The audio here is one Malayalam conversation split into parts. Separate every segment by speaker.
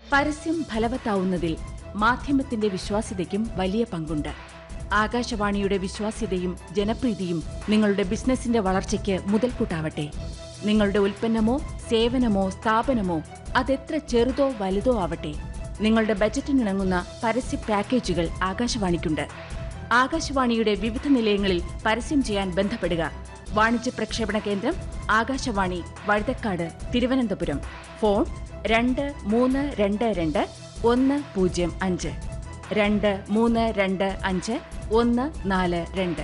Speaker 1: പരസ്യം ഫലവത്താവുന്നതിൽ മാധ്യമത്തിന്റെ വിശ്വാസ്യതയ്ക്കും വലിയ പങ്കുണ്ട് ആകാശവാണിയുടെ വിശ്വാസ്യതയും ജനപ്രീതിയും നിങ്ങളുടെ ബിസിനസിന്റെ വളർച്ചയ്ക്ക് മുതൽക്കൂട്ടാവട്ടെ നിങ്ങളുടെ ഉൽപ്പന്നമോ സേവനമോ സ്ഥാപനമോ അതെത്ര ചെറുതോ വലുതോ ആവട്ടെ നിങ്ങളുടെ ബജറ്റിനിണങ്ങുന്ന പരസ്യ പാക്കേജുകൾ ആകാശവാണിക്കുണ്ട് ആകാശവാണിയുടെ വിവിധ നിലയങ്ങളിൽ പരസ്യം ചെയ്യാൻ ബന്ധപ്പെടുക വാണിജ്യ പ്രക്ഷേപണ കേന്ദ്രം ആകാശവാണി വഴുതക്കാട് തിരുവനന്തപുരം ഫോൺ രണ്ട് മൂന്ന് രണ്ട് രണ്ട് ഒന്ന് പൂജ്യം അഞ്ച് രണ്ട് മൂന്ന് രണ്ട് അഞ്ച് ഒന്ന് നാല് രണ്ട്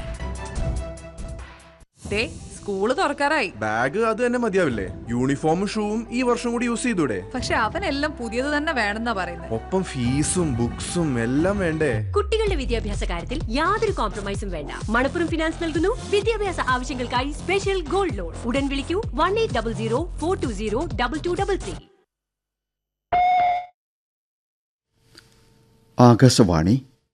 Speaker 2: ദേ സ്കൂള് തുറക്കാറായി
Speaker 3: ബാഗ് അത് തന്നെ മതിയാവില്ലേ യൂണിഫോമും ഷൂവും ഈ വർഷം കൂടി യൂസ് ചെയ്തൂടെ
Speaker 2: പക്ഷെ അവനെല്ലാം പുതിയത് തന്നെ വേണമെന്നാ പറയുന്നത്
Speaker 3: ഒപ്പം ഫീസും ബുക്സും എല്ലാം വേണ്ടേ
Speaker 4: കുട്ടികളുടെ വിദ്യാഭ്യാസ കാര്യത്തിൽ യാതൊരു കോംപ്രമൈസും വേണ്ട മണപ്പുറം ഫിനാൻസ് നൽകുന്നു വിദ്യാഭ്യാസ ആവശ്യങ്ങൾക്കായി സ്പെഷ്യൽ ഗോൾഡ് ലോൺ ഉടൻ വിളിക്കൂ one eight double zero four two zero double two double three
Speaker 5: Akashvani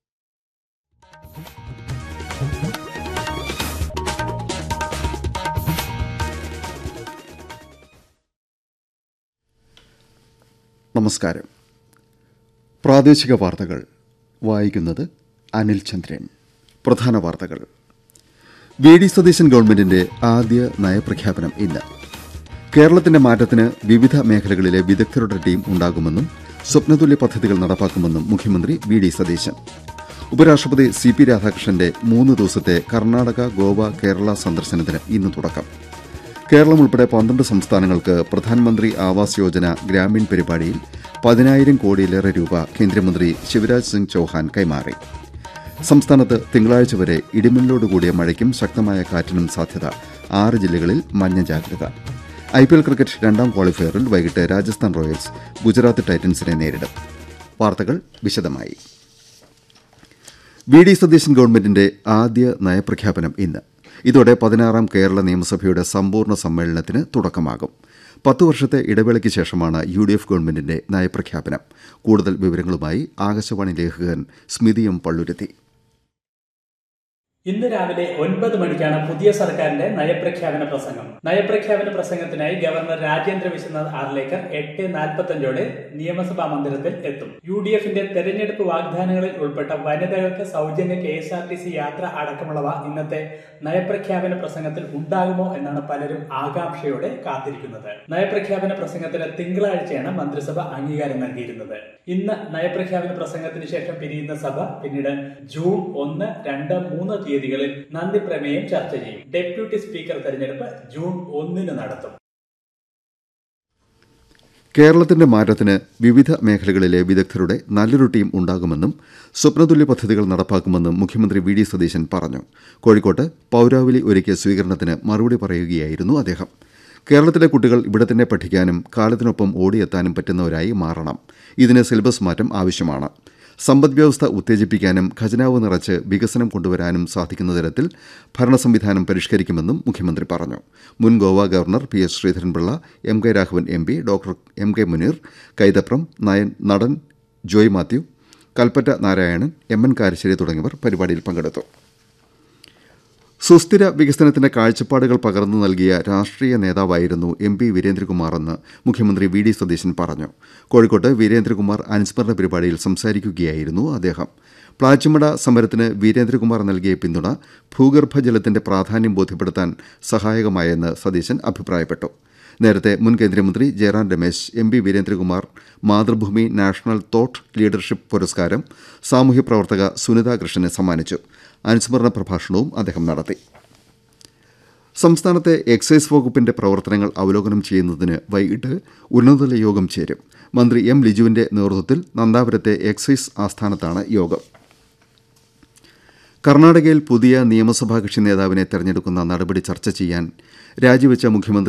Speaker 5: നമസ്കാരം പ്രാദേശിക വാർത്തകൾ വായിക്കുന്നത് അനിൽ ചന്ദ്രൻ പ്രധാന വാർത്തകൾ വി ഡി സതീശൻ ഗവൺമെന്റിന്റെ ആദ്യ നയപ്രഖ്യാപനം ഇന്ന് കേരളത്തിന്റെ മാറ്റത്തിന് വിവിധ മേഖലകളിലെ വിദഗ്ധരുടെ ടീം ഉണ്ടാകുമെന്നും സ്വപ്നതുല്യ പദ്ധതികൾ നടപ്പാക്കുമെന്നും മുഖ്യമന്ത്രി വി ഡി സതീശൻ ഉപരാഷ്ട്രപതി സി പി രാധാകൃഷ്ണന്റെ മൂന്ന് ദിവസത്തെ കർണാടക ഗോവ കേരള സന്ദർശനത്തിന് ഇന്ന് തുടക്കം കേരളം ഉൾപ്പെടെ പന്ത്രണ്ട് സംസ്ഥാനങ്ങൾക്ക് പ്രധാനമന്ത്രി ആവാസ് യോജന ഗ്രാമീൺ പരിപാടിയിൽ പതിനായിരം കോടിയിലേറെ രൂപ കേന്ദ്രമന്ത്രി ശിവരാജ് സിംഗ് ചൌഹാൻ കൈമാറി സംസ്ഥാനത്ത് തിങ്കളാഴ്ച വരെ ഇടിമിന്നലോടുകൂടിയ മഴയ്ക്കും ശക്തമായ കാറ്റിനും സാധ്യത ആറ് ജില്ലകളിൽ മഞ്ഞ ജാഗ്രത ഐ പി എൽ ക്രിക്കറ്റ് രണ്ടാം ക്വാളിഫയറിൽ വൈകിട്ട് രാജസ്ഥാൻ റോയൽസ് ഗുജറാത്ത് ടൈറ്റൻസിനെ നേരിടും വാർത്തകൾ വിശദമായി വി ഡി സതീശൻ ഗവൺമെന്റിന്റെ ആദ്യ നയപ്രഖ്യാപനം ഇന്ന് ഇതോടെ പതിനാറാം കേരള നിയമസഭയുടെ സമ്പൂർണ്ണ സമ്മേളനത്തിന് തുടക്കമാകും പത്ത് വർഷത്തെ ഇടവേളയ്ക്ക് ശേഷമാണ് യു ഡി എഫ് ഗവൺമെന്റിന്റെ നയപ്രഖ്യാപനം കൂടുതൽ വിവരങ്ങളുമായി ആകാശവാണി ലേഖകൻ സ്മിതി എം പള്ളുരുത്തി
Speaker 6: ഇന്ന് രാവിലെ ഒൻപത് മണിക്കാണ് പുതിയ സർക്കാരിന്റെ നയപ്രഖ്യാപന പ്രസംഗം നയപ്രഖ്യാപന പ്രസംഗത്തിനായി ഗവർണർ രാജേന്ദ്ര വിശ്വനാഥ് ആർലേക്കർ എട്ട് നാൽപ്പത്തഞ്ചോടെ നിയമസഭാ മന്ദിരത്തിൽ എത്തും യു ഡി എഫിന്റെ തെരഞ്ഞെടുപ്പ് വാഗ്ദാനങ്ങളിൽ ഉൾപ്പെട്ട വനിതകൾക്ക് സൗജന്യ K S R T C യാത്ര അടക്കമുള്ളവ ഇന്നത്തെ നയപ്രഖ്യാപന പ്രസംഗത്തിൽ ഉണ്ടാകുമോ എന്നാണ് പലരും ആകാംക്ഷയോടെ കാത്തിരിക്കുന്നത് നയപ്രഖ്യാപന പ്രസംഗത്തിന് തിങ്കളാഴ്ചയാണ് മന്ത്രിസഭ അംഗീകാരം നൽകിയിരുന്നത് ഇന്ന് നയപ്രഖ്യാപന പ്രസംഗത്തിന് ശേഷം പിരിയുന്ന സഭ പിന്നീട് ജൂൺ ഒന്ന് രണ്ട് മൂന്ന് തീയതികളിൽ നന്ദി പ്രമേയം ചർച്ച ചെയ്യും ഡെപ്യൂട്ടി സ്പീക്കർ തെരഞ്ഞെടുപ്പ് ജൂൺ ഒന്നിന് നടത്തും
Speaker 5: കേരളത്തിന്റെ മാറ്റത്തിന് വിവിധ മേഖലകളിലെ വിദഗ്ധരുടെ നല്ലൊരു ടീം ഉണ്ടാകുമെന്നും സ്വപ്നതുല്യ പദ്ധതികൾ നടപ്പാക്കുമെന്നും മുഖ്യമന്ത്രി വി ഡി സതീശൻ പറഞ്ഞു കോഴിക്കോട്ട് പൌരാവലി ഒരുക്കിയ സ്വീകരണത്തിന് മറുപടി പറയുകയായിരുന്നു അദ്ദേഹം കേരളത്തിലെ കുട്ടികൾ ഇവിടെ തന്നെ പഠിക്കാനും കാലത്തിനൊപ്പം ഓടിയെത്താനും പറ്റുന്നവരായി മാറണം ഇതിന് സിലബസ് മാറ്റം ആവശ്യമാണ് സമ്പദ് വ്യവസ്ഥ ഉത്തേജിപ്പിക്കാനും ഖജനാവ് നിറച്ച് വികസനം കൊണ്ടുവരാനും സാധിക്കുന്ന തരത്തിൽ ഭരണ സംവിധാനം പരിഷ്കരിക്കുമെന്നും മുഖ്യമന്ത്രി പറഞ്ഞു മുൻ Goa governor P S Sreedharan Pillai M K Raghavan M P doctor M K Muneer Kaithapram നയൻ നടൻ ജോയ് മാത്യു കൽപ്പറ്റ നാരായണൻ എം എൻ കാരശ്ശേരി തുടങ്ങിയവർ പരിപാടിയിൽ പങ്കെടുത്തു സുസ്ഥിര വികസനത്തിന്റെ കാഴ്ചപ്പാടുകൾ പകർന്നു നൽകിയ രാഷ്ട്രീയ നേതാവായിരുന്നു എം പി വീരേന്ദ്രകുമാറെന്ന് മുഖ്യമന്ത്രി വി ഡി സതീശൻ പറഞ്ഞു കോഴിക്കോട്ട് വീരേന്ദ്രകുമാർ അനുസ്മരണ പരിപാടിയിൽ സംസാരിക്കുകയായിരുന്നു അദ്ദേഹം പ്ലാച്ചിമട സമരത്തിന് വീരേന്ദ്രകുമാർ നൽകിയ പിന്തുണ ഭൂഗർഭജലത്തിന്റെ പ്രാധാന്യം ബോധ്യപ്പെടുത്താൻ സഹായകമായെന്ന് സതീശൻ അഭിപ്രായപ്പെട്ടു നേരത്തെ മുൻ കേന്ദ്രമന്ത്രി Jairam Ramesh M P Veerendrakumar Mathrubhumi national thought leadership പുരസ്കാരം സാമൂഹ്യ പ്രവർത്തക സുനിത കൃഷ്ണന് സമ്മാനിച്ചു അനുസ്മരണ പ്രഭാഷണവും അദ്ദേഹം നടത്തി സംസ്ഥാനത്തെ എക്സൈസ് വകുപ്പിന്റെ പ്രവർത്തനങ്ങൾ അവലോകനം ചെയ്യുന്നതിന് വൈകിട്ട് ഉന്നതതല യോഗം ചേരും മന്ത്രി എം ലിജുവിന്റെ നേതൃത്വത്തിൽ നന്ദാപുരത്തെ എക്സൈസ് ആസ്ഥാനത്താണ് യോഗം കർണാടകയിൽ പുതിയ നിയമസഭാ കക്ഷി നേതാവിനെ തെരഞ്ഞെടുക്കുന്ന നടപടി ചർച്ച ചെയ്യാൻ രാജിവെച്ച മുഖ്യമന്ത്രി